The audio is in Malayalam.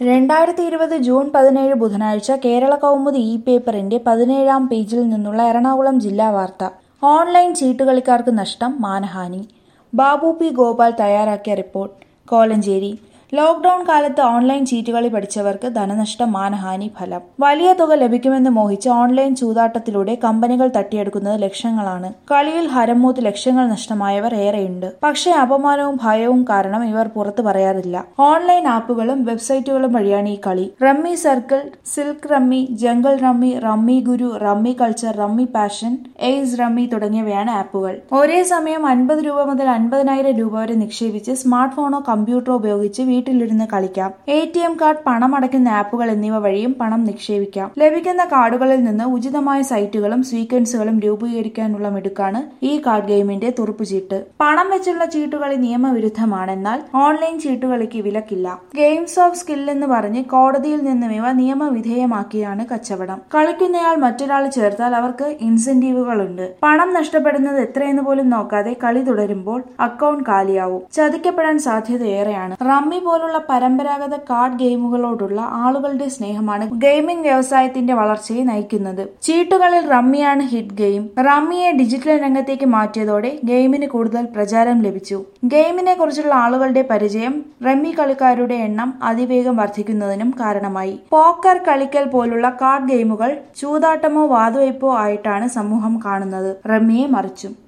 രണ്ടായിരത്തി ഇരുപത് ജൂൺ പതിനേഴ് ബുധനാഴ്ച കേരള കൗമുദി ഇ പേപ്പറിന്റെ പതിനേഴാം പേജിൽ നിന്നുള്ള എറണാകുളം ജില്ലാ വാർത്ത ഓൺലൈൻ ചീട്ടുകളിക്കാർക്ക് നഷ്ടം മാനഹാനി ബാബു പി ഗോപാൽ തയ്യാറാക്കിയ റിപ്പോർട്ട് കോലഞ്ചേരി ലോക്ഡൌൺ കാലത്ത് ഓൺലൈൻ ചീറ്റുകളി പഠിച്ചവർക്ക് ധനനഷ്ടം മാനഹാനി ഫലം വലിയ തുക ലഭിക്കുമെന്ന് മോഹിച്ച് ഓൺലൈൻ ചൂതാട്ടത്തിലൂടെ കമ്പനികൾ തട്ടിയെടുക്കുന്നത് ലക്ഷങ്ങളാണ് കളിയിൽ ഹരമൂത്ത് ലക്ഷങ്ങൾ നഷ്ടമായവർ ഏറെയുണ്ട് പക്ഷേ അപമാനവും ഭയവും കാരണം ഇവർ പുറത്തു പറയാറില്ല ഓൺലൈൻ ആപ്പുകളും വെബ്സൈറ്റുകളും വഴിയാണ് ഈ കളി rummy circle silk rummy jungle rummy rummy guru rummy culture rummy passion ace rummy തുടങ്ങിയവയാണ് ആപ്പുകൾ ഒരേ സമയം അൻപത് രൂപ മുതൽ അൻപതിനായിരം രൂപ വരെ നിക്ഷേപിച്ച് സ്മാർട്ട് ഫോണോ കമ്പ്യൂട്ടറോ ഉപയോഗിച്ച് വീട്ടിലിരുന്ന് കളിക്കാം എ ടി എം കാർഡ് പണം അടയ്ക്കുന്ന ആപ്പുകൾ എന്നിവ വഴിയും പണം നിക്ഷേപിക്കാം ലഭിക്കുന്ന കാർഡുകളിൽ നിന്ന് ഉചിതമായ സൈറ്റുകളും സ്വീക്വൻസുകളും രൂപീകരിക്കാനുള്ള മിടുക്കാണ് ഈ കാർഡ് ഗെയിമിന്റെ തുറുപ്പുചീട്ട് പണം വെച്ചുള്ള ചീട്ടുകളി നിയമവിരുദ്ധമാണെന്നാൽ ഓൺലൈൻ ചീട്ടുകളിക്ക് വിലക്കില്ല ഗെയിംസ് ഓഫ് സ്കിൽ എന്ന് പറഞ്ഞ് കോടതിയിൽ നിന്നും ഇവ നിയമവിധേയമാക്കിയാണ് കച്ചവടം കളിക്കുന്നയാൾ മറ്റൊരാൾ ചേർത്താൽ അവർക്ക് ഇൻസെന്റീവുകളുണ്ട് പണം നഷ്ടപ്പെടുന്നത് എത്രയെന്ന് പോലും നോക്കാതെ കളി തുടരുമ്പോൾ അക്കൗണ്ട് കാലിയാവും ചതിക്കപ്പെടാൻ സാധ്യതയേറെയാണ് റമ്മി പോലുള്ള പരമ്പരാഗത കാർഡ് ഗെയിമുകളോടുള്ള ആളുകളുടെ സ്നേഹമാണ് ഗെയിമിംഗ് വ്യവസായത്തിന്റെ വളർച്ചയെ നയിക്കുന്നത് ചീട്ടുകളിൽ റമ്മിയാണ് ഹിറ്റ് ഗെയിം റമ്മിയെ ഡിജിറ്റൽ രംഗത്തേക്ക് മാറ്റിയതോടെ ഗെയിമിന് കൂടുതൽ പ്രചാരം ലഭിച്ചു ഗെയിമിനെ കുറിച്ചുള്ള ആളുകളുടെ പരിചയം റമ്മി കളിക്കാരുടെ എണ്ണം അതിവേഗം വർദ്ധിക്കുന്നതിനും കാരണമായി പോക്കർ കളിക്കൽ പോലുള്ള കാർഡ് ഗെയിമുകൾ ചൂതാട്ടമോ വാതുവയ്പോ ആയിട്ടാണ് സമൂഹം കാണുന്നത് റമ്മിയെ മറിച്ചും